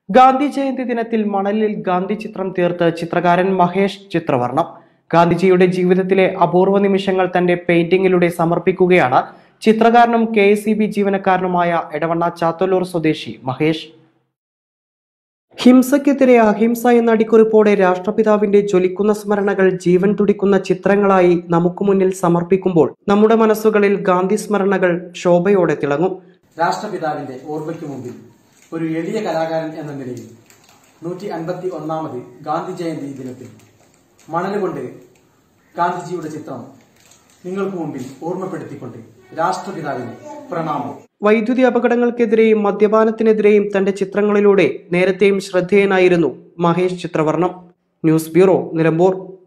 ഗാന്ധി ജയന്തി ദിനത്തിൽ മണലിൽ ഗാന്ധി ചിത്രം തീർത്ത് ചിത്രകാരൻ മഹേഷ് ചിത്രവർണം ഗാന്ധിജിയുടെ ജീവിതത്തിലെ അപൂർവ നിമിഷങ്ങൾ തന്റെ പെയിന്റിങ്ങിലൂടെ സമർപ്പിക്കുകയാണ് ചിത്രകാരനും കെ എസ് ജീവനക്കാരനുമായ എടവണ്ണ ചാത്തല്ലൂർ സ്വദേശി മഹേഷ് ഹിംസയ്ക്കെതിരെ അഹിംസ എന്ന അടിക്കുറിപ്പോടെ രാഷ്ട്രപിതാവിന്റെ ജ്വലിക്കുന്ന സ്മരണകൾ ജീവൻ തുടിക്കുന്ന ചിത്രങ്ങളായി നമുക്ക് മുന്നിൽ സമർപ്പിക്കുമ്പോൾ നമ്മുടെ മനസ്സുകളിൽ ഗാന്ധി സ്മരണകൾ ശോഭയോടെ തിളങ്ങും രാഷ്ട്രപിതാവിന്റെ ഓർമ്മയ്ക്ക് മുമ്പിൽ ഒരു എളിയ കലാകാരൻ എന്ന നിലയിൽ നൂറ്റി അൻപത്തി ഒന്നാമത് ഗാന്ധി ജയന്തി ദിനത്തിൽ മണലുകൊണ്ട് ഗാന്ധിജിയുടെ ചിത്രം നിങ്ങൾക്ക് മുമ്പിൽ ഓർമ്മപ്പെടുത്തിക്കൊണ്ട് രാഷ്ട്രപിതാവിന് പ്രണാമം വൈദ്യുതി അപകടങ്ങൾക്കെതിരെയും മദ്യപാനത്തിനെതിരെയും തന്റെ ചിത്രങ്ങളിലൂടെ നേരത്തെയും ശ്രദ്ധേയനായിരുന്നു മഹേഷ് ചിത്രവർണം ന്യൂസ് ബ്യൂറോ നിലമ്പൂർ